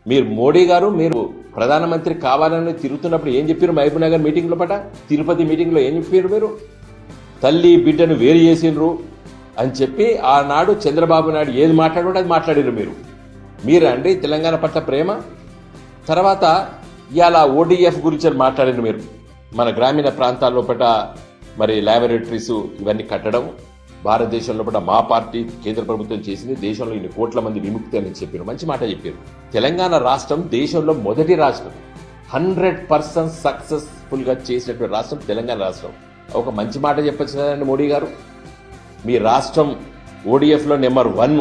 మీరు మోడీ గారు మీరు ప్రధానమంత్రి కావాలని తిరుగుతున్నప్పుడు ఏం చెప్పారు మహబూబ్ నగర్ మీటింగ్లో పట తిరుపతి మీటింగ్లో ఏం చెప్పారు మీరు తల్లి బిడ్డను వేరు చేసిండ్రు అని చెప్పి ఆనాడు చంద్రబాబు నాయుడు ఏది మాట్లాడో అది మాట్లాడారు మీరు మీరా అండి తెలంగాణ పట్ల ప్రేమ తర్వాత ఇవాళ ఓడిఎఫ్ గురించి మాట్లాడారు మీరు మన గ్రామీణ ప్రాంతాల్లో పట మరి ల్యాబొరేటరీస్ ఇవన్నీ కట్టడం భారతదేశంలో కూడా మా పార్టీ కేంద్ర ప్రభుత్వం చేసింది దేశంలో ఇన్ని కోట్ల మంది విముక్తి అని చెప్పారు మంచి మాట చెప్పారు తెలంగాణ రాష్ట్రం దేశంలో మొదటి రాష్ట్రం హండ్రెడ్ పర్సెంట్ సక్సెస్ఫుల్ గా చేసినటువంటి రాష్ట్రం తెలంగాణ రాష్ట్రం ఒక మంచి మాట చెప్పచ్చు కదండి మోడీ గారు మీ రాష్ట్రం ఓడిఎఫ్లో నెంబర్ వన్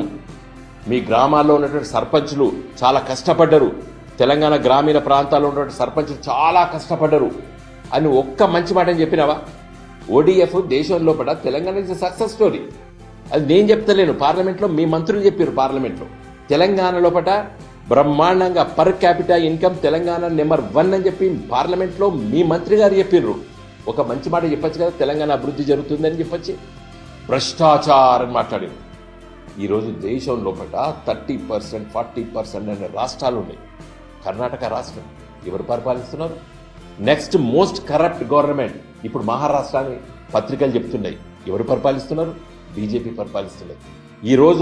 మీ గ్రామాల్లో ఉన్నటువంటి సర్పంచులు చాలా కష్టపడ్డరు తెలంగాణ గ్రామీణ ప్రాంతాల్లో ఉన్నటువంటి సర్పంచులు చాలా కష్టపడ్డరు అని ఒక్క మంచి మాట అని చెప్పినావా ఓడిఎఫ్ దేశం లోపల తెలంగాణ ఇస్ సక్సెస్ స్టోరీ అది నేను చెప్తలేను పార్లమెంట్లో మీ మంత్రులు చెప్పారు పార్లమెంట్లో తెలంగాణ లోపల బ్రహ్మాండంగా per capital income Telangana number one అని చెప్పి పార్లమెంట్లో మీ మంత్రి గారు చెప్పిర్రు ఒక మంచి మాట చెప్పొచ్చు కదా తెలంగాణ అభివృద్ధి జరుగుతుందని చెప్పొచ్చు భ్రష్టాచారం అని మాట్లాడింది ఈరోజు దేశం లోపల థర్టీ పర్సెంట్ ఫార్టీ పర్సెంట్ అనే రాష్ట్రాలు ఉన్నాయి కర్ణాటక రాష్ట్రం ఎవరు పరిపాలిస్తున్నారు నెక్స్ట్ మోస్ట్ కరప్ట్ గవర్నమెంట్ ఇప్పుడు మహారాష్ట్రాన్ని పత్రికలు చెప్తున్నాయి ఎవరు పరిపాలిస్తున్నారు బీజేపీ పరిపాలిస్తున్నది ఈరోజు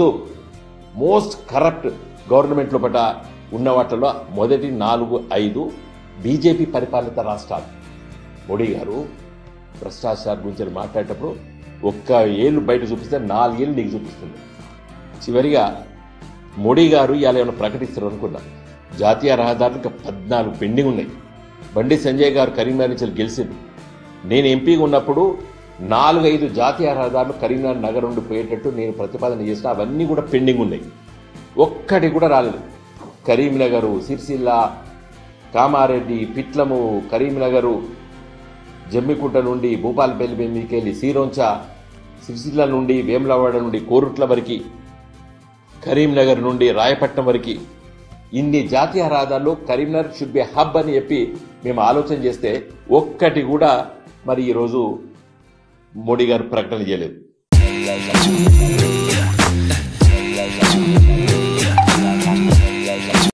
మోస్ట్ కరప్ట్ గవర్నమెంట్ లోపల ఉన్న వాటిలో మొదటి నాలుగు ఐదు బీజేపీ పరిపాలిత రాష్ట్రాలు మోడీ గారు భ్రష్టాచారం గురించి మాట్లాడేటప్పుడు ఒక్క ఏళ్ళు బయట చూపిస్తే నాలుగేళ్ళు నీకు చూపిస్తుంది చివరిగా మోడీ గారు ఇవాళ ఏమైనా ప్రకటిస్తారు అనుకున్నా జాతీయ రహదారులకు పద్నాలుగు పెండింగ్ ఉన్నాయి బండి సంజయ్ గారు కరీంనగర్ నుంచి గెలిచింది నేను ఎంపీగా ఉన్నప్పుడు నాలుగైదు జాతీయ రహదారులు కరీంనగర్ నగరం నుండి పోయేటట్టు నేను ప్రతిపాదన చేసిన అవన్నీ కూడా పెండింగ్ ఉన్నాయి ఒక్కటి కూడా రాలేదు కరీంనగరు సిరిసిల్ల కామారెడ్డి పిట్లము కరీంనగరు జమ్మికుంట నుండి భూపాలపల్లి మీదకెళ్ళి సీరోంచ సిరిసిల్ల నుండి వేములవాడ నుండి కోరుట్ల వరకు కరీంనగర్ నుండి రాయపట్నం వరకు ఇన్ని జాతీయ రహదారులు కరీంనగర్ షుడ్ బి హబ్ అని చెప్పి మేము ఆలోచన చేస్తే ఒక్కటి కూడా మరి ఈరోజు మోడీ గారు ప్రకటన చేయలేదు